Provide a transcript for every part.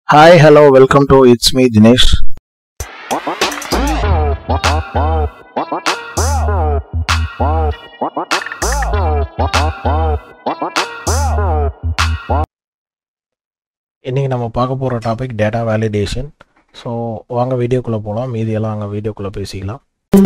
Hi, hello, welcome to It's Me Dinesh. இன்றைக்கி நம்ம பார்க்க போகிற டாபிக் டேட்டா வேலிடேஷன் ஸோ வாங்க வீடியோக்குள்ளே போகலாம் மீதியெல்லாம் அங்கே வீடியோக்குள்ளே பேசிக்கலாம்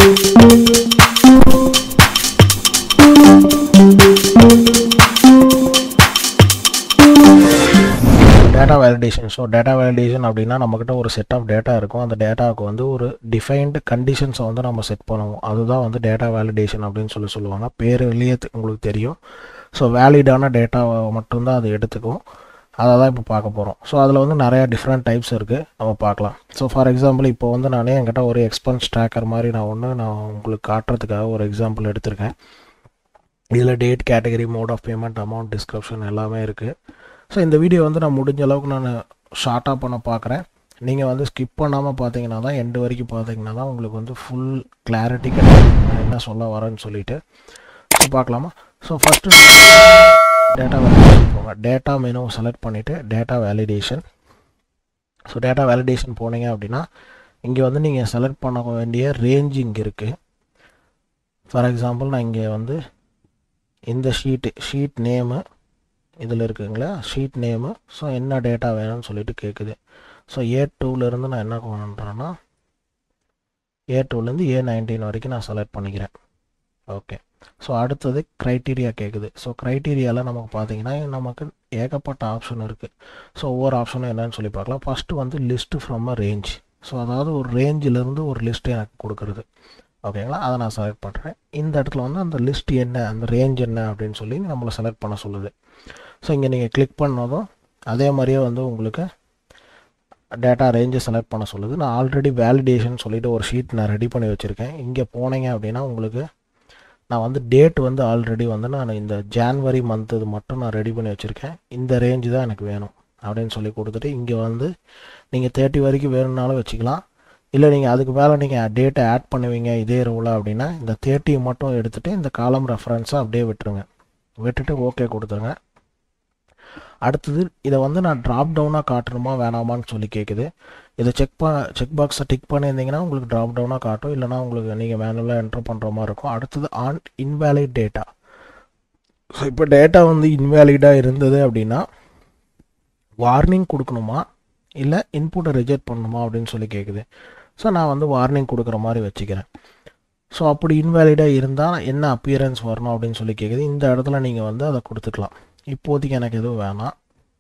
data validation so data validation அப்படின்னா நம்மக்கிட்ட ஒரு செட் ஆஃப் டேட்டா இருக்கும் அந்த டேட்டாவுக்கு வந்து ஒரு டிஃபைன்டு கண்டிஷன்ஸை வந்து நம்ம செட் பண்ணுவோம் அதுதான் வந்து டேட்டா வேலிடேஷன் அப்படின்னு சொல்லி சொல்லுவாங்க பேர்லேயே உங்களுக்கு தெரியும் ஸோ வேலிடான டேட்டாவை மட்டும்தான் அது எடுத்துக்கும் அதை தான் இப்போ பார்க்க போகிறோம் ஸோ அதில் வந்து நிறையா டிஃப்ரெண்ட் டைப்ஸ் இருக்குது நம்ம பார்க்கலாம் ஸோ ஃபார் எக்ஸாம்பிள் இப்போ வந்து நானே என்கிட்ட ஒரு எக்ஸ்பென்ஸ் ட்ராக்கர் மாதிரி நான் ஒன்று நான் உங்களுக்கு காட்டுறதுக்காக ஒரு எக்ஸாம்பிள் எடுத்திருக்கேன் இதில் date category mode of payment amount description எல்லாமே இருக்குது ஸோ இந்த வீடியோ வந்து நான் முடிஞ்ச அளவுக்கு நான் ஷார்ட்டாக பண்ண பார்க்குறேன் நீங்கள் வந்து ஸ்கிப் பண்ணாமல் பார்த்தீங்கன்னா தான் எண்டு வரைக்கும் பார்த்தீங்கன்னா தான் உங்களுக்கு வந்து ஃபுல் கிளாரிட்டி கிடைக்கும் நான் என்ன சொல்ல வரேன்னு சொல்லிட்டு ஸோ பார்க்கலாமா ஸோ ஃபஸ்ட்டு டேட்டா வேலிடேஷன் போங்க டேட்டா மெனு செலக்ட் பண்ணிவிட்டு data validation so data validation போனீங்க அப்படின்னா இங்கே வந்து நீங்கள் செலக்ட் பண்ண வேண்டிய ரேஞ்ச் இங்கே இருக்குது ஃபார் எக்ஸாம்பிள் நான் இங்கே வந்து இந்த ஷீட்டு ஷீட் நேமு இதில் இருக்குங்களா ஷீட் நேமு ஸோ என்ன டேட்டா வேணும்னு சொல்லிட்டு கேட்குது ஸோ ஏ டூலேருந்து நான் என்ன பண்ணுறேன்னா ஏ டூலேருந்து ஏ நைன்டீன் வரைக்கும் நான் செலக்ட் பண்ணிக்கிறேன் ஓகே ஸோ அடுத்தது க்ரைட்டீரியா கேட்குது ஸோ க்ரைட்டீரியாவில் நமக்கு பார்த்தீங்கன்னா நமக்கு ஏகப்பட்ட ஆப்ஷன் இருக்குது ஸோ ஒவ்வொரு ஆப்ஷனும் என்னன்னு சொல்லி பார்க்கலாம் ஃபஸ்ட்டு வந்து list from a range so அதாவது ஒரு ரேஞ்சிலேருந்து ஒரு லிஸ்ட்டு எனக்கு கொடுக்குறது ஓகேங்களா அதை நான் செலக்ட் பண்ணுறேன் இந்த இடத்துல வந்து அந்த லிஸ்ட் என்ன அந்த ரேஞ்ச் என்ன அப்படின்னு சொல்லி நம்மளை செலக்ட் பண்ண சொல்லுது ஸோ இங்கே நீங்கள் கிளிக் பண்ணதும் அதே மாதிரியே வந்து உங்களுக்கு டேட்டா ரேஞ்சை செலக்ட் பண்ண சொல்லுது நான் ஆல்ரெடி வேலிடேஷன் சொல்லிவிட்டு ஒரு ஷீட் நான் ரெடி பண்ணி வச்சுருக்கேன் இங்கே போனீங்க அப்படின்னா உங்களுக்கு நான் வந்து டேட் வந்து ஆல்ரெடி வந்து நான் இந்த ஜான்வரி மந்த் இது மட்டும் நான் ரெடி பண்ணி வச்சுருக்கேன் இந்த ரேஞ்சு தான் எனக்கு வேணும் அப்படின்னு சொல்லி கொடுத்துட்டு இங்கே வந்து நீங்கள் தேர்ட்டி வரைக்கும் வேணும்னாலும் வச்சுக்கலாம் இல்லை நீங்கள் அதுக்கு மேலே நீங்கள் டேட்டை ஆட் பண்ணுவீங்க இதே ரோவில் அப்படின்னா இந்த தேர்ட்டி மட்டும் எடுத்துகிட்டு இந்த காலம் ரெஃபரன்ஸை அப்படியே விட்டுருங்க விட்டுட்டு ஓகே கொடுத்துருங்க அடுத்தது இதை வந்து நான் ட்ராப் டவுனாக காட்டணுமா வேணாமான்னு சொல்லி கேட்குது இதை செக் ப செக் பாக்ஸை டிக் பண்ணியிருந்தீங்கன்னா உங்களுக்கு ட்ராப் டவுனாக காட்டும் இல்லைனா உங்களுக்கு நீங்கள் மேனுவலாக என்ட்ரு பண்ணுற மாதிரி இருக்கும் அடுத்தது ஆன் இன்வேலிட் டேட்டா ஸோ இப்போ டேட்டா வந்து இன்வேலிடாக இருந்தது அப்படின்னா வார்னிங் கொடுக்கணுமா இல்லை இன்புட்டை ரிஜெக்ட் பண்ணணுமா அப்படின்னு சொல்லி கேட்குது ஸோ நான் வந்து வார்னிங் கொடுக்குற மாதிரி வச்சுக்கிறேன் ஸோ அப்படி இன்வேலிடாக இருந்தால் என்ன அப்பியரன்ஸ் வரணும் அப்படின்னு சொல்லி கேட்குது இந்த இடத்துல நீங்கள் வந்து அதை கொடுத்துக்கலாம் இப்போதைக்கு எனக்கு எதுவும் வேணாம்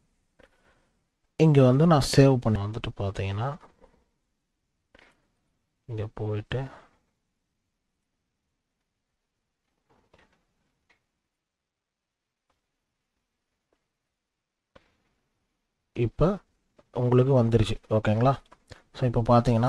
இங்கே வந்து நான் சேவ் பண்ணி வந்துட்டு பார்த்தீங்கன்னா இங்கே போயிட்டு இப்போ உங்களுக்கு வந்துருச்சு ஓகேங்களா ஸோ இப்போ பார்த்தீங்கன்னா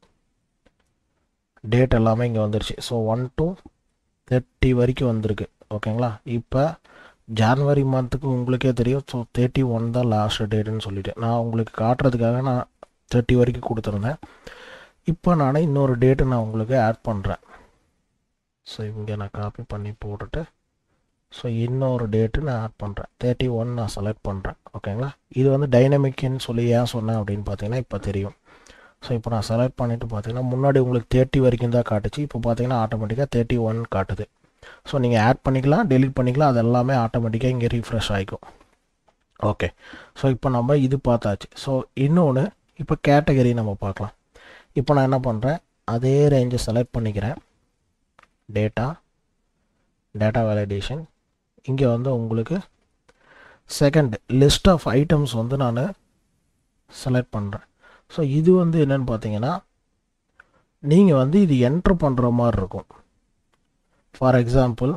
டேட் எல்லாமே இங்கே வந்துருச்சு ஸோ ஒன் டு தேர்ட்டி வரைக்கும் வந்திருக்கு ஓகேங்களா இப்போ ஜான்வரி மந்த்துக்கு உங்களுக்கே தெரியும் ஸோ தேர்ட்டி ஒன் தான் லாஸ்ட் டேட்டுன்னு சொல்லிட்டு நான் உங்களுக்கு காட்டுறதுக்காக நான் தேர்ட்டி வரைக்கும் கொடுத்துருந்தேன் இப்போ நான் இன்னொரு டேட்டு நான் உங்களுக்கு ஆட் பண்ணுறேன் ஸோ இங்கே நான் காப்பி பண்ணி போட்டுட்டு ஸோ இன்னொரு டேட்டு நான் ஆட் பண்ணுறேன் தேர்ட்டி ஒன் நான் செலக்ட் பண்ணுறேன் ஓகேங்களா இது வந்து டைனமிக்னு சொல்லி ஏன் சொன்னேன் அப்படின்னு பார்த்தீங்கன்னா இப்போ தெரியும் ஸோ இப்போ நான் செலக்ட் பண்ணிவிட்டு பார்த்தீங்கன்னா முன்னாடி உங்களுக்கு தேர்ட்டி வரைக்கும் தான் காட்டுச்சு இப்போ பார்த்தீங்கன்னா ஆட்டோமேட்டிக்காக தேர்ட்டி ஒன் காட்டுது ஸோ நீங்கள் ஆட் பண்ணிக்கலாம் டெலிட் பண்ணிக்கலாம் அது எல்லாமே ஆட்டோமேட்டிக்காக இங்கே ரீஃப்ரெஷ் ஆகிக்கும் ஓகே ஸோ இப்போ நம்ம இது பார்த்தாச்சு ஸோ இன்னொன்று இப்போ கேட்டகரி நம்ம பார்க்கலாம் இப்போ நான் என்ன பண்ணுறேன் அதே ரேஞ்சை செலக்ட் பண்ணிக்கிறேன் டேட்டா டேட்டா வேலிடேஷன் இங்கே வந்து உங்களுக்கு செகண்ட் லிஸ்ட் ஆஃப் ஐட்டம்ஸ் வந்து நான் செலக்ட் பண்ணுறேன் ஸோ இது வந்து என்னென்னு பார்த்தீங்கன்னா நீங்கள் வந்து இது என்ட்ரு பண்ணுற மாதிரி இருக்கும் ஃபார் எக்ஸாம்பிள்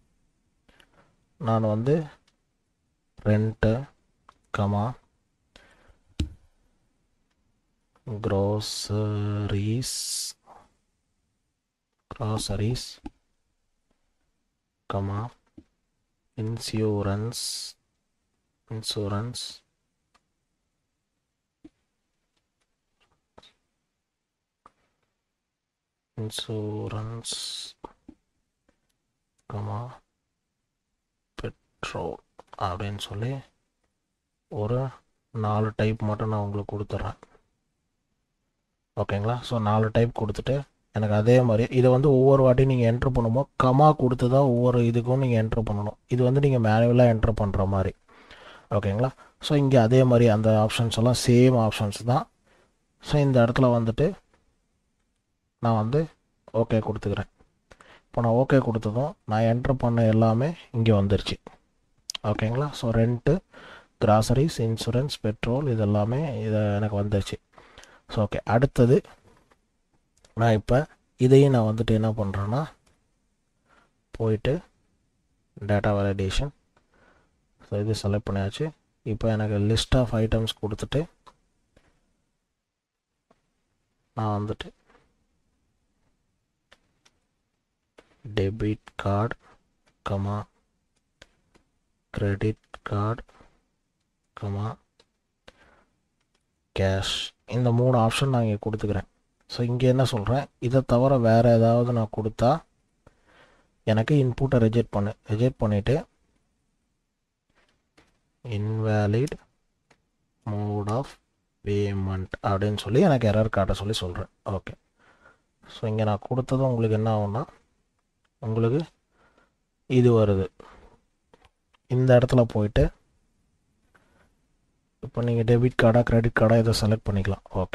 நான் வந்து rent comma groceries groceries comma insurance insurance insurance comma petrol அப்படின்னு சொல்லி ஒரு நாலு டைப் மட்டும் நான் உங்களுக்கு கொடுத்துட்றேன் ஓகேங்களா ஸோ நாலு டைப் கொடுத்துட்டு எனக்கு அதே மாதிரி இதை வந்து ஒவ்வொரு வாட்டி நீங்கள் என்ட்ரு பண்ணும்போது கமா கொடுத்து தான் ஒவ்வொரு இதுக்கும் நீங்கள் என்ட்ரு பண்ணணும் இது வந்து நீங்கள் மேனுவலாக என்ட்ரு பண்ணுற மாதிரி ஓகேங்களா ஸோ இங்கே அதே மாதிரி அந்த ஆப்ஷன்ஸ் எல்லாம் சேம் ஆப்ஷன்ஸ் தான் ஸோ இந்த இடத்துல வந்துட்டு நான் வந்து ஓகே கொடுத்துக்கிறேன் இப்போ நான் ஓகே கொடுத்ததும் நான் என்ட்ரு பண்ண எல்லாமே இங்கே வந்துருச்சு ஓகேங்களா so rent groceries insurance petrol இது எல்லாமே இது எனக்கு வந்துருச்சு ஸோ ஓகே அடுத்தது நான் இப்போ இதையும் நான் வந்துட்டு என்ன பண்ணுறேன்னா போயிட்டு டேட்டா வேலிடேஷன் ஸோ இது செலக்ட் பண்ணியாச்சு இப்போ எனக்கு லிஸ்ட் ஆஃப் ஐட்டம்ஸ் கொடுத்துட்டு நான் வந்துட்டு debit card comma credit card comma cash இந்த மூணு ஆப்ஷன் நான் இங்கே கொடுத்துக்கிறேன் ஸோ இங்கே என்ன சொல்கிறேன் இதை தவிர வேறு ஏதாவது நான் கொடுத்தா எனக்கு இன்புட்டை ரிஜெக்ட் பண்ணு ரிஜெக்ட் பண்ணிவிட்டு இன்வேலிட் மோட் ஆஃப் பேமெண்ட் அப்படின்னு சொல்லி எனக்கு எரர் காட்ட சொல்லி சொல்கிறேன் ஓகே ஸோ இங்கே நான் கொடுத்ததும் உங்களுக்கு என்ன ஆகும்னா உங்களுக்கு இது வருது இந்த இடத்துல போயிட்டு இப்போ நீங்கள் டெபிட் கார்டா கிரெடிட் கார்டா இதை செலக்ட் பண்ணிக்கலாம் ஓகே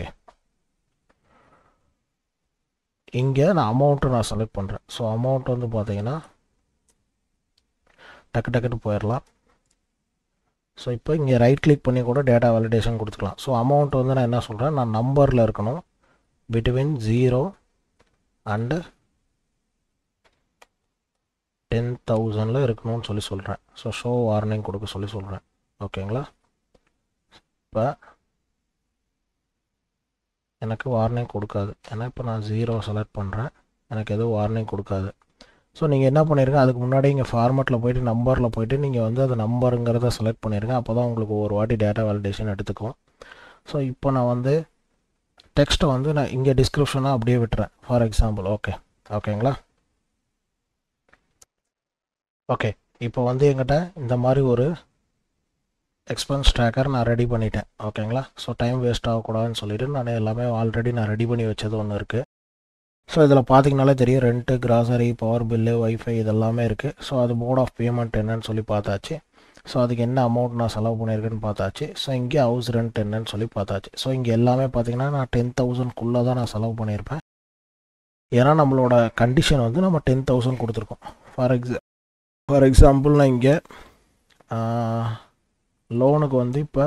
இங்கே நான் அமௌண்ட்டு நான் செலக்ட் பண்ணுறேன் ஸோ அமௌண்ட் வந்து பார்த்தீங்கன்னா டக்கு டக்குன்னு போயிடலாம் ஸோ இப்போ இங்கே ரைட் கிளிக் பண்ணி கூட டேட்டா வேலிடேஷன் கொடுத்துக்கலாம் ஸோ அமௌண்ட் வந்து நான் என்ன சொல்கிறேன் நான் நம்பரில் இருக்கணும் பிட்வீன் ஜீரோ அண்டு டென் தௌசண்டில் இருக்கணும்னு சொல்லி சொல்கிறேன் ஸோ ஷோ வார்னிங் கொடுக்க சொல்லி சொல்கிறேன் ஓகேங்களா இப்போ எனக்கு வார்னிங் கொடுக்காது ஏன்னா இப்போ நான் ஜீரோ செலக்ட் பண்ணுறேன் எனக்கு எதுவும் வார்னிங் கொடுக்காது ஸோ நீங்கள் என்ன பண்ணிருங்க அதுக்கு முன்னாடி இங்கே ஃபார்மேட்டில் போயிட்டு நம்பரில் போயிட்டு நீங்கள் வந்து அது நம்பருங்கிறத செலக்ட் பண்ணிடுங்க அப்போ தான் உங்களுக்கு ஒரு வாட்டி டேட்டா வேலிடேஷன் எடுத்துக்கும் ஸோ இப்போ நான் வந்து டெக்ஸ்ட்டை வந்து நான் இங்கே டிஸ்கிரிப்ஷனாக அப்படியே விட்டுறேன் ஃபார் எக்ஸாம்பிள் ஓகே ஓகேங்களா ஓகே இப்போ வந்து எங்கிட்ட இந்த மாதிரி ஒரு எக்ஸ்பென்ஸ் ட்ராக்கர் நான் ரெடி பண்ணிட்டேன் ஓகேங்களா ஸோ டைம் வேஸ்ட் ஆகக்கூடாதுன்னு சொல்லிட்டு நான் எல்லாமே ஆல்ரெடி நான் ரெடி பண்ணி வச்சது ஒன்று இருக்குது ஸோ இதில் பார்த்தீங்கனாலே தெரியும் rent grocery power bill wifi இதெல்லாமே இருக்குது ஸோ அது மோட் ஆஃப் பேமெண்ட் என்னன்னு சொல்லி பார்த்தாச்சு ஸோ அதுக்கு என்ன அமௌண்ட் நான் செலவு பண்ணியிருக்கேன்னு பார்த்தாச்சு ஸோ இங்கே ஹவுஸ் ரெண்ட் என்னன்னு சொல்லி பார்த்தாச்சு ஸோ இங்கே எல்லாமே பார்த்தீங்கன்னா நான் டென் தௌசண்ட்குள்ளே தான் நான் செலவு பண்ணியிருப்பேன் ஏன்னா நம்மளோட கண்டிஷன் வந்து நம்ம டென் தௌசண்ட் கொடுத்துருக்கோம் ஃபார் எக்ஸா ஃபார் எக்ஸாம்பிள் நான் இங்கே லோனுக்கு வந்து இப்போ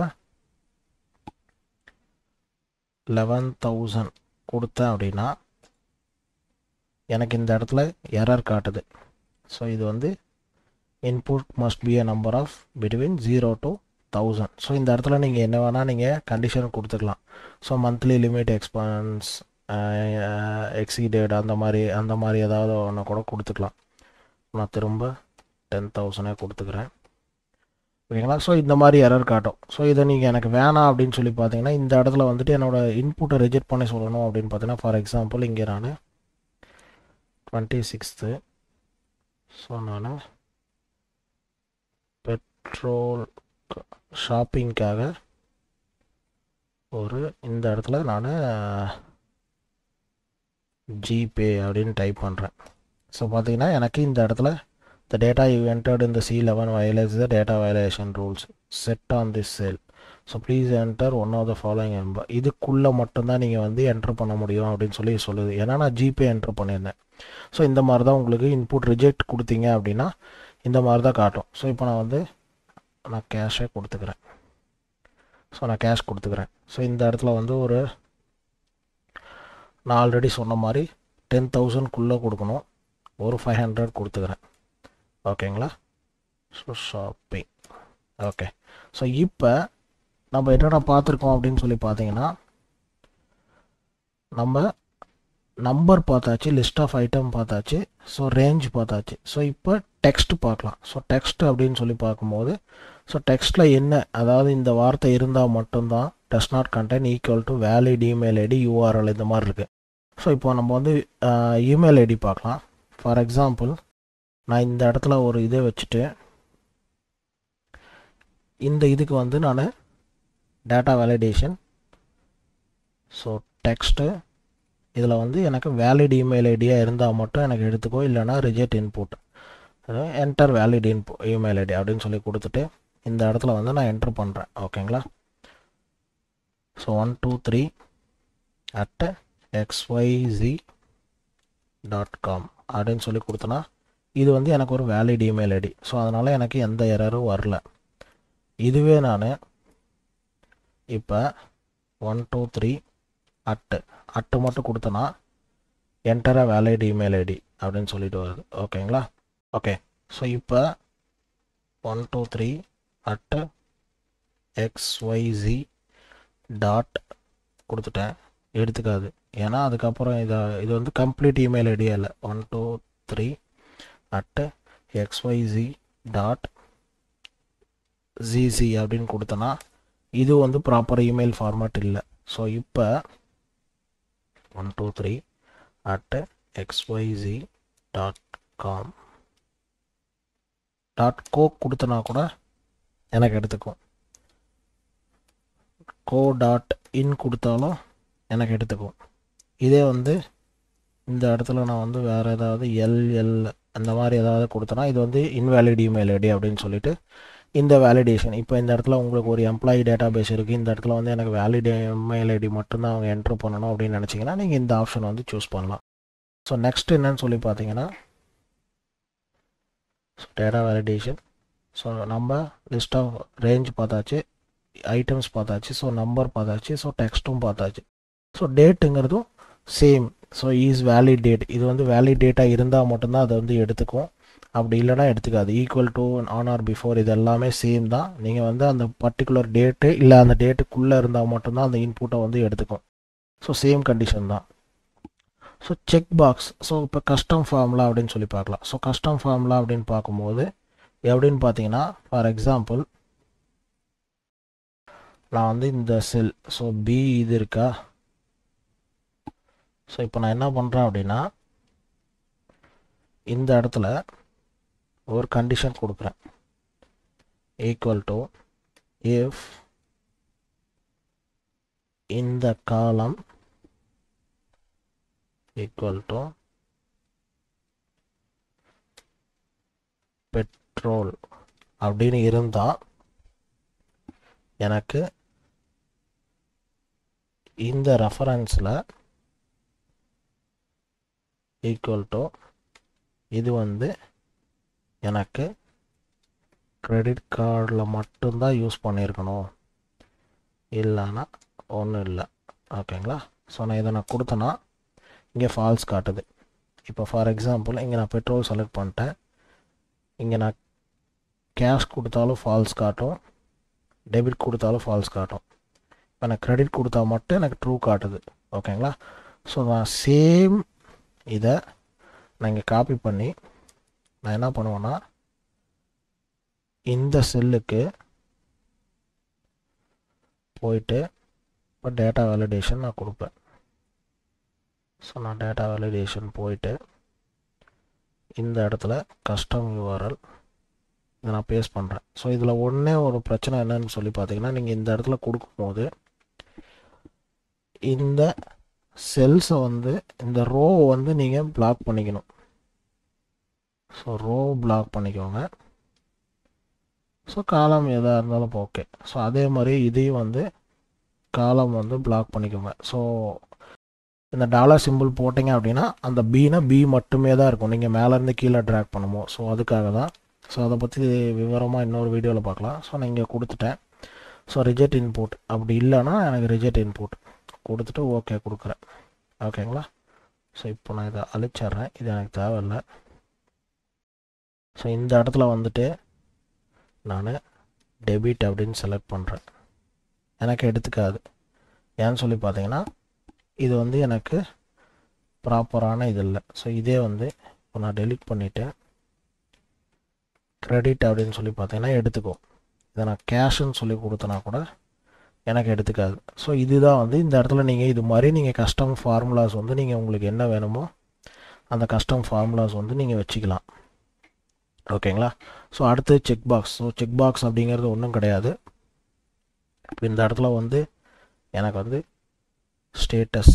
லெவன் தௌசண்ட் கொடுத்தேன் அப்படின்னா எனக்கு இந்த இடத்துல எரர் காட்டுது ஸோ இது வந்து input must be a number of between zero to thousand so இந்த இடத்துல நீங்கள் என்ன வேணால் நீங்கள் கண்டிஷன் கொடுத்துக்கலாம் so monthly limit expense exceeded அந்த மாதிரி அந்த மாதிரி ஏதாவது ஒன்று கூட கொடுத்துக்கலாம் நான் திரும்ப டென் தௌசண்டே கொடுத்துக்கிறேன் ஓகேங்களா ஸோ இந்த மாதிரி எரர் காட்டும் ஸோ இதை நீங்கள் எனக்கு வேணாம் அப்படின்னு சொல்லி பார்த்தீங்கன்னா இந்த இடத்துல வந்துட்டு என்னோடய இன்புட்டை ரிஜெக்ட் பண்ணி சொல்லணும் அப்படின்னு பார்த்தீங்கன்னா ஃபார் எக்ஸாம்பிள் இங்கே நான் டுவெண்ட்டி சிக்ஸ்த்து ஸோ நான் பெட்ரோல் ஷாப்பிங்க்காக ஒரு இந்த இடத்துல நான் ஜிபே அப்படின்னு டைப் பண்ணுறேன் ஸோ பார்த்தீங்கன்னா எனக்கு இந்த இடத்துல த டேட்டா யூ என்டர்ட் இந்த C eleven violates the data violation rules set on this cell so please enter one of the following number இதுக்குள்ளே மட்டும்தான் நீங்கள் வந்து என்ட்ரு பண்ண முடியும் அப்படின்னு சொல்லி சொல்லுது ஏன்னா நான் ஜிபே என்ட்ரு பண்ணியிருந்தேன் ஸோ இந்த மாதிரி தான் உங்களுக்கு இன்புட் ரிஜெக்ட் கொடுத்தீங்க அப்படின்னா இந்த மாதிரி தான் காட்டும் ஸோ இப்போ நான் வந்து நான் கேஷே கொடுத்துக்கிறேன் ஸோ நான் கேஷ் கொடுத்துக்கிறேன் ஸோ இந்த இடத்துல வந்து ஒரு நான் ஆல்ரெடி சொன்ன மாதிரி டென் தௌசண்ட்குள்ளே கொடுக்கணும் ஒரு ஃபைவ் ஹண்ட்ரட் கொடுத்துக்கிறேன் ஓகேங்களா ஸோ ஷாப்பிங் ஓகே ஸோ இப்போ நம்ம என்னென்ன பார்த்துருக்கோம் அப்படின்னு சொல்லி பார்த்தீங்கன்னா நம்ம நம்பர் பார்த்தாச்சு லிஸ்ட் ஆஃப் ஐட்டம் பார்த்தாச்சு ஸோ ரேஞ்ச் பார்த்தாச்சு ஸோ இப்போ டெக்ஸ்ட் பார்க்கலாம் ஸோ டெக்ஸ்ட் அப்படின்னு சொல்லி பார்க்கும்போது ஸோ டெக்ஸ்ட்டில் என்ன அதாவது இந்த வார்த்தை இருந்தால் மட்டும்தான் does not contain equal to valid email ID URL இந்த மாதிரி இருக்குது ஸோ இப்போ நம்ம வந்து இமெயில் ஐடி பார்க்கலாம் ஃபார் எக்ஸாம்பிள் நான் இந்த இடத்துல ஒரு இதை வச்சுட்டு இந்த இதுக்கு வந்து நான் டேட்டா வேலிடேஷன் ஸோ டெக்ஸ்ட்டு இதில் வந்து எனக்கு வேலிட் இமெயில் ஐடியாக இருந்தால் மட்டும் எனக்கு எடுத்துக்கோ இல்லைனா reject input enter valid input email ID அப்படின்னு சொல்லி கொடுத்துட்டு இந்த இடத்துல வந்து நான் என்ட்ரு பண்ணுறேன் ஓகேங்களா so one two three at x y z dot com அப்படின்னு சொல்லி கொடுத்தனா இது வந்து எனக்கு ஒரு வேலிட் இமெயில் ஐடி ஸோ அதனால் எனக்கு எந்த எரரும் வரல இதுவே நான் இப்போ one two three at at மட்டும் கொடுத்தனா என்டர வேலிட் இமெயில் ஐடி அப்படின்னு சொல்லிட்டு வருது ஓகேங்களா ஓகே ஸோ இப்போ one two three at x y z dot கொடுத்துட்டேன் எடுத்துக்காது ஏன்னா அதுக்கப்புறம் இதை இது வந்து கம்ப்ளீட் இமெயில் ஐடியா இல்லை one two three at x y z dot g c அப்படின்னு கொடுத்தனா இது வந்து ப்ராப்பர் இமெயில் ஃபார்மேட் இல்லை ஸோ இப்போ one two three at x y z dot com dot co கொடுத்தனா கூட எனக்கு எடுத்துக்கும் கோ டாட் இன் கொடுத்தாலும் எனக்கு எடுத்துக்கும் இதே வந்து இந்த இடத்துல நான் வந்து வேறு ஏதாவது எல்எல் அந்த மாதிரி ஏதாவது கொடுத்தனா இது வந்து இன்வேலிட் இமெயில் ஐடி அப்படின்னு சொல்லிட்டு இந்த வேலிடேஷன் இப்போ இந்த இடத்துல உங்களுக்கு ஒரு எம்ப்ளாயி டேட்டா பேஸ் இருக்குது இந்த இடத்துல வந்து எனக்கு வேலிட் இமெயில் ஐடி மட்டும்தான் அவங்க என்ட்ரு பண்ணணும் அப்படின்னு நினச்சிங்கன்னா நீங்கள் இந்த ஆப்ஷன் வந்து சூஸ் பண்ணலாம் ஸோ நெக்ஸ்ட் என்னன்னு சொல்லி பார்த்தீங்கன்னா டேட்டா வேலிடேஷன் ஸோ நம்ம லிஸ்ட் ஆஃப் ரேஞ்ச் பார்த்தாச்சு ஐட்டம்ஸ் பார்த்தாச்சு ஸோ நம்பர் பார்த்தாச்சு ஸோ டெக்ஸ்ட்டும் பார்த்தாச்சு ஸோ டேட்டுங்கிறதும் same so is valid date இது வந்து வேலிட் டேட்டாக இருந்தால் மட்டும்தான் அதை வந்து எடுத்துக்கும் அப்படி இல்லைனா எடுத்துக்காது equal to on or before இது எல்லாமே சேம் தான் நீங்கள் வந்து அந்த பர்டிகுலர் டேட்டு இல்லை அந்த டேட்டுக்குள்ளே இருந்தால் மட்டும்தான் அந்த இன்புட்டை வந்து எடுத்துக்கும் ஸோ சேம் கண்டிஷன் தான் ஸோ செக் பாக்ஸ் ஸோ இப்போ கஸ்டம் ஃபார்முலா அப்படின்னு சொல்லி பார்க்கலாம் ஸோ கஸ்டம் ஃபார்முலா அப்படின்னு பார்க்கும்போது எப்படின்னு பார்த்தீங்கன்னா ஃபார் எக்ஸாம்பிள் நான் வந்து இந்த செல் ஸோ பி இது இருக்கா ஸோ இப்போ நான் என்ன பண்ணுறேன் அப்படின்னா இந்த இடத்துல ஒரு கண்டிஷன் கொடுக்குறேன் ஈக்குவல் டு இஃப் இந்த காலம் ஈக்குவல் டு பெட்ரோல் அப்படின்னு இருந்தால் எனக்கு இந்த ரெஃபரன்ஸில் ஈக்குவல் டு இது வந்து எனக்கு கிரெடிட் கார்டில் மட்டும்தான் யூஸ் பண்ணியிருக்கணும் இல்லைன்னா ஒன்றும் இல்லை ஓகேங்களா ஸோ நான் இதை நான் கொடுத்தேன்னா இங்கே ஃபால்ஸ் காட்டுது இப்போ ஃபார் எக்ஸாம்பிள் இங்கே நான் பெட்ரோல் செலக்ட் பண்ணிட்டேன் இங்கே நான் கேஷ் கொடுத்தாலும் ஃபால்ஸ் காட்டும் டெபிட் கொடுத்தாலும் ஃபால்ஸ் காட்டும் இப்போ நான் க்ரெடிட் கொடுத்தா மட்டும் எனக்கு ட்ரூ காட்டுது ஓகேங்களா ஸோ நான் சேம் இதை நான் இங்கே காப்பி பண்ணி நான் என்ன பண்ணுவேன்னா இந்த செல்லுக்கு போயிட்டு இப்போ டேட்டா வேலிடேஷன் நான் கொடுப்பேன் ஸோ நான் டேட்டா வேலிடேஷன் போயிட்டு இந்த இடத்துல கஸ்டம் யூஆர்எல் இதை நான் பேஸ்ட் பண்ணுறேன் ஸோ இதில் ஒன்றே ஒரு பிரச்சனை என்னன்னு சொல்லி பார்த்தீங்கன்னா நீங்கள் இந்த இடத்துல கொடுக்கும்போது இந்த செல்ஸை வந்து இந்த ரோவை வந்து நீங்கள் பிளாக் பண்ணிக்கணும் ஸோ ரோ பிளாக் பண்ணிக்கோங்க ஸோ காலம் எதாக இருந்தாலும் ஓகே ஸோ அதே மாதிரி இதையும் வந்து காலம் வந்து பிளாக் பண்ணிக்கோங்க ஸோ இந்த டாலர் சிம்பிள் போட்டிங்க அப்படின்னா அந்த பீனா பி மட்டுமே தான் இருக்கும் நீங்கள் மேலேருந்து கீழே ட்ராக் பண்ணுமோ ஸோ அதுக்காக தான் ஸோ அதை பற்றி விவரமாக இன்னொரு வீடியோவில் பார்க்கலாம் ஸோ நான் இங்கே கொடுத்துட்டேன் ஸோ ரிஜெக்ட் இன்புட் அப்படி இல்லைன்னா எனக்கு ரிஜெக்ட் இன்புட் கொடுத்துட்டு ஓகே கொடுக்குறேன் ஓகேங்களா ஸோ இப்போ நான் இதை அழிச்சிட்றேன் இது எனக்கு தேவையில்லை ஸோ இந்த இடத்துல வந்துட்டு நான் டெபிட் அப்படின்னு செலக்ட் பண்ணுறேன் எனக்கு எடுத்துக்காது ஏன்னு சொல்லி பார்த்தீங்கன்னா இது வந்து எனக்கு ப்ராப்பரான இது இல்லை ஸோ இதே வந்து இப்போ நான் டெலிட் பண்ணிவிட்டேன் க்ரெடிட் அப்படின்னு சொல்லி பார்த்தீங்கன்னா எடுத்துக்கும் இதை நான் கேஷுன்னு சொல்லி கொடுத்தனா கூட எனக்கு எடுத்துக்காது ஸோ இதுதான் வந்து இந்த இடத்துல நீங்கள் இது மாதிரி நீங்கள் கஸ்டம் ஃபார்முலாஸ் வந்து நீங்கள் உங்களுக்கு என்ன வேணுமோ அந்த கஸ்டம் ஃபார்முலாஸ் வந்து நீங்கள் வச்சுக்கலாம் ஓகேங்களா ஸோ அடுத்து check box so check box அப்படிங்கிறது ஒன்றும் கிடையாது இப்போ இந்த இடத்துல வந்து எனக்கு வந்து ஸ்டேட்டஸ்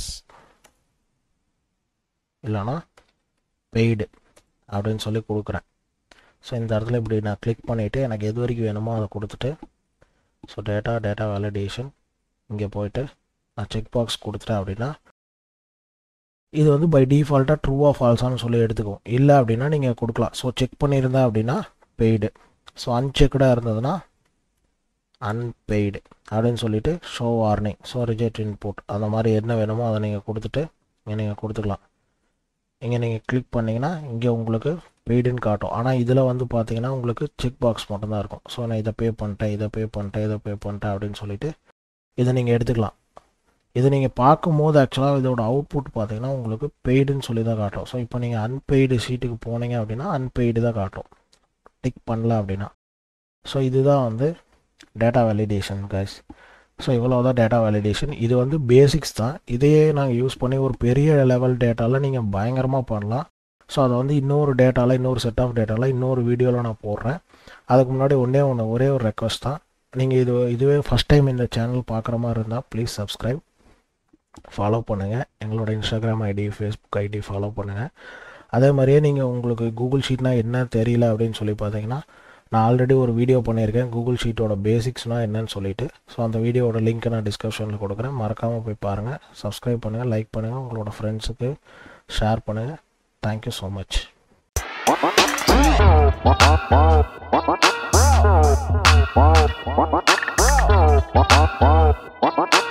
இல்லைன்னா பெய்டு அப்படின்னு சொல்லி கொடுக்குறேன் ஸோ இந்த இடத்துல இப்படி நான் கிளிக் பண்ணிவிட்டு எனக்கு எது வரைக்கும் வேணுமோ அதை கொடுத்துட்டு ஸோ டேட்டா டேட்டா வேலிடேஷன் இங்கே போயிட்டு நான் செக் பாக்ஸ் கொடுத்துட்டேன் அப்படின்னா இது வந்து பை டிஃபால்ட்டாக ட்ரூவா ஃபால்ஸான்னு சொல்லி எடுத்துக்கும் இல்லை அப்படின்னா நீங்கள் கொடுக்கலாம் ஸோ செக் பண்ணியிருந்தா அப்படின்னா பெய்டு ஸோ அன்செக்டாக இருந்ததுன்னா அன்பெய்டு அப்படின்னு சொல்லிட்டு show warning so reject input அந்த மாதிரி என்ன வேணுமோ அதை நீங்கள் கொடுத்துட்டு இங்கே நீங்கள் கொடுத்துக்கலாம் இங்கே நீங்கள் கிளிக் பண்ணிங்கன்னா இங்கே உங்களுக்கு பெய்டுன்னு காட்டும் ஆனால் இதில் வந்து பார்த்தீங்கன்னா உங்களுக்கு செக் பாக்ஸ் மட்டும்தான் இருக்கும் ஸோ நான் இதை பே பண்ணிட்டேன் இதை பே பண்ணிட்டேன் இதை பே பண்ணிட்டேன் அப்படின்னு சொல்லிட்டு இதை நீங்கள் எடுத்துக்கலாம் இது நீங்கள் பார்க்கும்போது ஆக்சுவலாக இதோட அவுட்புட் பார்த்தீங்கன்னா உங்களுக்கு பெய்டுன்னு சொல்லி தான் காட்டும் ஸோ இப்போ நீங்கள் அன்பெய்டு சீட்டுக்கு போனீங்க அப்படின்னா அன்பெய்டு தான் காட்டும் டிக் பண்ணல அப்படின்னா ஸோ இதுதான் வந்து டேட்டா வேலிடேஷன் கைஸ் ஸோ இவ்வளோ தான் டேட்டா வேலிடேஷன் இது வந்து பேசிக்ஸ் தான் இதையே நாங்கள் யூஸ் பண்ணி ஒரு பெரிய லெவல் டேட்டாவில் நீங்கள் பயங்கரமாக பண்ணலாம் ஸோ அதை வந்து இன்னொரு டேட்டாவில் இன்னொரு செட் ஆஃப் டேட்டாவில் இன்னொரு வீடியோவில் நான் போடுறேன் அதுக்கு முன்னாடி ஒன்றே ஒன்று ஒரே ஒரு ரெக்வஸ்ட் தான் நீங்கள் இது இதுவே ஃபஸ்ட் டைம் இந்த சேனல் பார்க்குற மாதிரி இருந்தால் ப்ளீஸ் சப்ஸ்கிரைப் ஃபாலோ பண்ணுங்கள் எங்களோட Instagram ID Facebook ID follow பண்ணுங்கள் அதே மாதிரியே நீங்கள் உங்களுக்கு கூகுள் ஷீட்னா என்ன தெரியல அப்படின்னு சொல்லி பார்த்தீங்கன்னா நான் ஆல்ரெடி ஒரு வீடியோ பண்ணியிருக்கேன் கூகுள் ஷீட்டோட பேசிக்ஸ்னால் என்னன்னு சொல்லிட்டு ஸோ அந்த வீடியோட லிங்க்கை நான் டிஸ்கிரிப்ஷனில் கொடுக்குறேன் மறக்காமல் போய் பாருங்கள் சப்ஸ்கிரைப் பண்ணுங்கள் லைக் பண்ணுங்கள் உங்களோட ஃப்ரெண்ட்ஸுக்கு ஷேர் பண்ணுங்கள் தேங்க்யூ ஸோ மச் What?